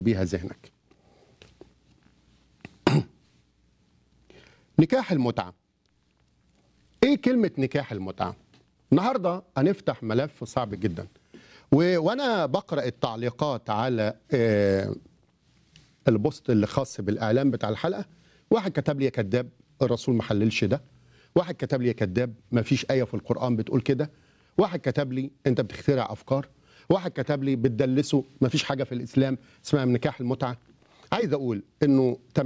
بيها ذهنك نكاح المتعة ايه كلمة نكاح المتعة النهاردة هنفتح ملف صعب جدا و... وانا بقرأ التعليقات على آه البوست اللي خاص بالاعلان بتاع الحلقة واحد كتب لي يا كذاب الرسول ما حللش ده واحد كتب لي يا كذاب ما فيش آية في القرآن بتقول كده واحد كتب لي انت بتخترع افكار واحد كتب لي بتدلسه ما فيش حاجة في الاسلام اسمها نكاح المتعة عايز اقول انه 80%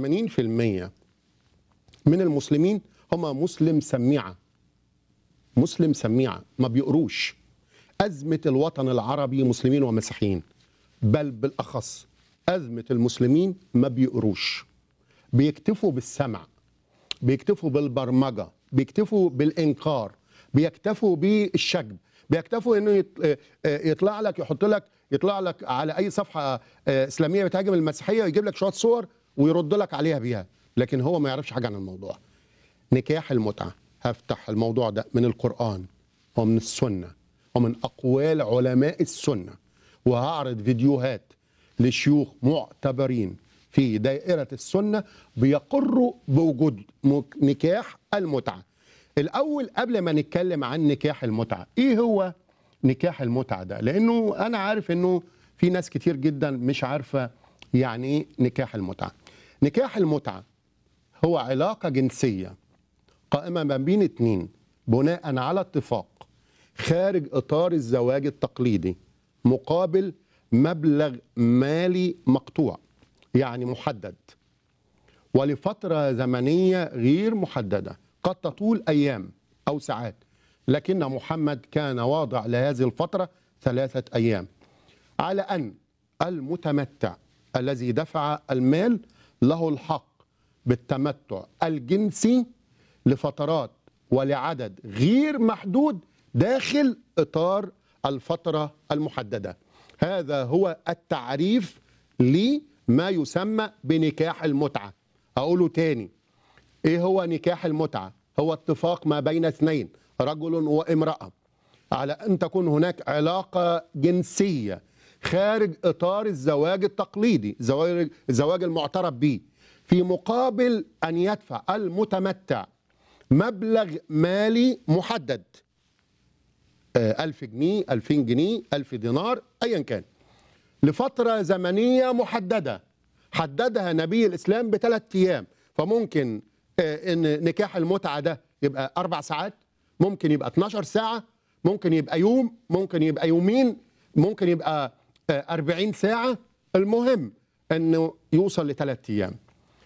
من المسلمين هم مسلم سميعة مسلم سميعة ما بيقروش أزمة الوطن العربي مسلمين ومسيحيين بل بالأخص أزمة المسلمين ما بيقروش بيكتفوا بالسمع بيكتفوا بالبرمجة بيكتفوا بالإنكار بيكتفوا بالشجب بيكتفوا انه يط- يطلع لك يحط لك يطلع لك على اي صفحه اسلاميه بتهاجم المسيحيه ويجيب لك شويه صور ويرد لك عليها بيها لكن هو ما يعرفش حاجه عن الموضوع نكاح المتعه هفتح الموضوع ده من القران ومن السنه ومن اقوال علماء السنه وهعرض فيديوهات لشيوخ معتبرين في دائره السنه بيقروا بوجود مك- نكاح المتعه الاول قبل ما نتكلم عن نكاح المتعه ايه هو نكاح المتعه ده لانه انا عارف انه في ناس كتير جدا مش عارفه يعني ايه نكاح المتعه نكاح المتعه هو علاقه جنسيه قائمه ما بين اتنين بناء على اتفاق خارج اطار الزواج التقليدي مقابل مبلغ مالي مقطوع يعني محدد ولفترة زمنية غير محددة قد تطول أيام أو ساعات لكن محمد كان واضع لهذه الفترة ثلاثة أيام على أن المتمتع الذي دفع المال له الحق بالتمتع الجنسي لفترات ولعدد غير محدود داخل إطار الفترة المحددة هذا هو التعريف لما يسمى بنكاح المتعة أقوله تاني ايه هو نكاح المتعه هو اتفاق ما بين اثنين رجل وامراه على ان تكون هناك علاقه جنسيه خارج اطار الزواج التقليدي زواج الزواج المعترف به في مقابل ان يدفع المتمتع مبلغ مالي محدد آه، ألف جنيه ألفين جنيه ألف دينار أيا كان لفترة زمنية محددة حددها نبي الإسلام بثلاث أيام فممكن آه، إن نكاح المتعة ده يبقى أربع ساعات ممكن يبقى 12 ساعة ممكن يبقى يوم ممكن يبقى يومين ممكن يبقى آه، 40 ساعة المهم أنه يوصل لثلاث أيام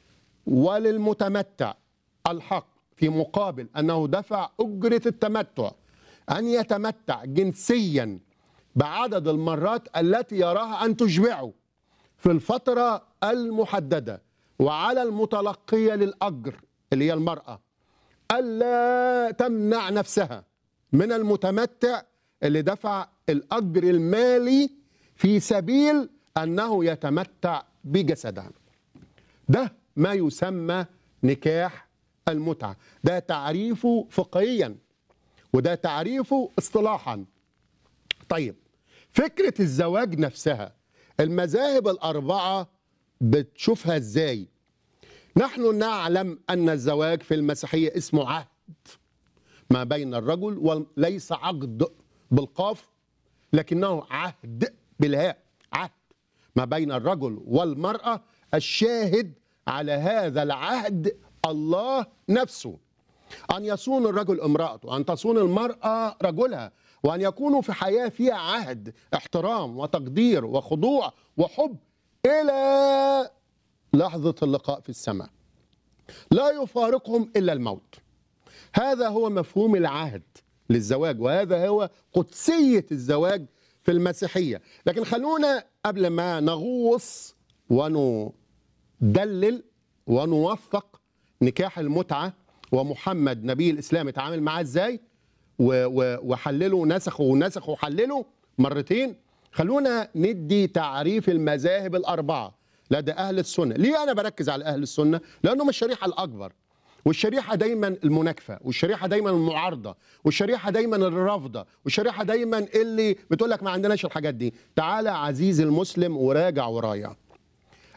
وللمتمتع الحق في مقابل أنه دفع أجرة التمتع أن يتمتع جنسيا بعدد المرات التي يراها أن تشبعه في الفترة المحددة وعلى المتلقية للأجر اللي هي المرأة ألا تمنع نفسها من المتمتع اللي دفع الأجر المالي في سبيل أنه يتمتع بجسدها ده ما يسمى نكاح المتعة ده تعريفه فقهيا وده تعريفه اصطلاحا طيب فكرة الزواج نفسها المذاهب الأربعة بتشوفها ازاي نحن نعلم أن الزواج في المسيحية اسمه عهد ما بين الرجل وليس عقد بالقاف لكنه عهد بالهاء عهد ما بين الرجل والمرأة الشاهد على هذا العهد الله نفسه أن يصون الرجل امرأته وأن تصون المرأة رجلها وأن يكونوا في حياة فيها عهد احترام وتقدير وخضوع وحب إلى لحظة اللقاء في السماء لا يفارقهم إلا الموت هذا هو مفهوم العهد للزواج وهذا هو قدسية الزواج في المسيحية لكن خلونا قبل ما نغوص وندلل ونوثق نكاح المتعة ومحمد نبي الإسلام اتعامل معاه ازاي و- و- وحلله نسخه ونسخه وحلله مرتين خلونا ندي تعريف المذاهب الأربعة لدى أهل السنة ليه أنا بركز على أهل السنة لأنهم الشريحة الأكبر والشريحة دايما المناكفة والشريحة دايما المعارضة والشريحة دايما الرافضة والشريحة دايما اللي بتقول لك ما عندناش الحاجات دي تعالى عزيزي المسلم وراجع ورايا